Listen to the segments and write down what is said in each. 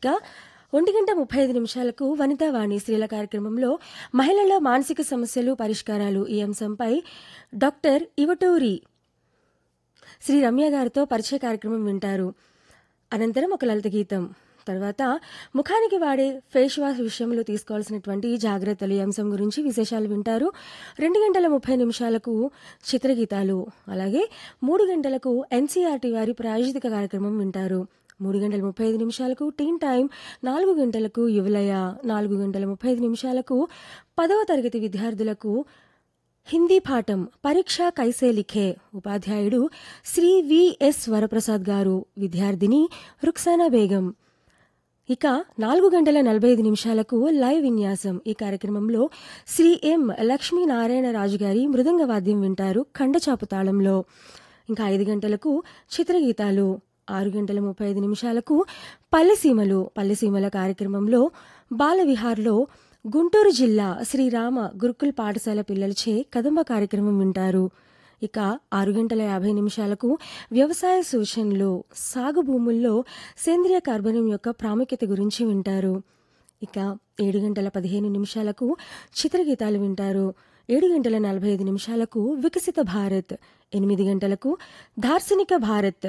ఇక ఒంటి గంట ముప్పై ఐదు నిమిషాలకు వనితా వాణి స్త్రీల కార్యక్రమంలో మహిళల మానసిక సమస్యలు పరిష్కారాలు ఈ అంశంపై డాక్టర్ ఇవటూరి శ్రీ రమ్య గారితో పరిచయ కార్యక్రమం వింటారు అనంతరం ఒక లలిత గీతం తర్వాత ముఖానికి వాడే ఫేస్ వాష్ విషయంలో తీసుకోవాల్సినటువంటి జాగ్రత్తలు ఈ అంశం గురించి విశేషాలు వింటారు రెండు గంటల ముప్పై నిమిషాలకు చిత్రగీతాలు అలాగే మూడు గంటలకు ఎన్సీఆర్టీ వారి ప్రాయోజిత కార్యక్రమం వింటారు మూడు గంటల ముప్పై ఐదు నిమిషాలకు టీన్ టైం నాలుగు గంటలకు యువలయ నాలుగు గంటల ముప్పై ఐదు నిమిషాలకు పదవ తరగతి విద్యార్థులకు హిందీ పాఠం పరీక్ష కైసే లిఖే ఉపాధ్యాయుడు శ్రీ విఎస్ వరప్రసాద్ గారు విద్యార్థిని రుక్సానా బేగం ఇక నాలుగు గంటల నలభై ఐదు నిమిషాలకు లైవ్ విన్యాసం ఈ కార్యక్రమంలో శ్రీ ఎం లక్ష్మీనారాయణ రాజు గారి మృదంగ వాద్యం వింటారు ఖండచాపు తాళంలో ఇంకా ఐదు గంటలకు చిత్రగీతాలు ఆరు గంటల ముప్పై ఐదు నిమిషాలకు పల్లెసీమలు పల్లెసీమల కార్యక్రమంలో బాలవిహార్లో గుంటూరు జిల్లా శ్రీరామ గురుకుల్ పాఠశాల పిల్లలచే కదంబ కార్యక్రమం వింటారు ఇక ఆరు గంటల యాభై నిమిషాలకు వ్యవసాయ సూచనలు సాగు భూముల్లో సేంద్రియ కార్బనం యొక్క ప్రాముఖ్యత గురించి వింటారు ఇక ఏడు గంటల పదిహేను నిమిషాలకు చిత్రగీతాలు వింటారు ఏడు గంటల నలభై ఐదు నిమిషాలకు వికసిత భారత్ ఎనిమిది గంటలకు దార్శనిక భారత్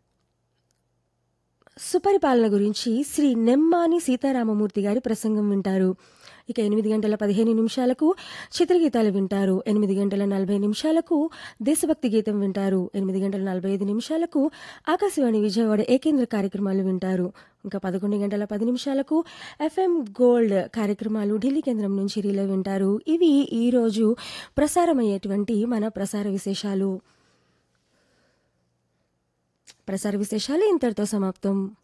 సుపరిపాలన గురించి శ్రీ నెమ్మాని సీతారామమూర్తి గారి ప్రసంగం వింటారు ఇక ఎనిమిది గంటల పదిహేను నిమిషాలకు చిత్రగీతాలు వింటారు ఎనిమిది గంటల నలభై నిమిషాలకు దేశభక్తి గీతం వింటారు ఎనిమిది గంటల నలభై ఐదు నిమిషాలకు ఆకాశవాణి విజయవాడ ఏకేంద్ర కార్యక్రమాలు వింటారు ఇంకా పదకొండు గంటల పది నిమిషాలకు ఎఫ్ఎం గోల్డ్ కార్యక్రమాలు ఢిల్లీ కేంద్రం నుంచి రీలో వింటారు ఇవి ఈరోజు ప్రసారమయ్యేటువంటి మన ప్రసార విశేషాలు ప్రసార విశేషాలు ఇంతటితో సమాప్తం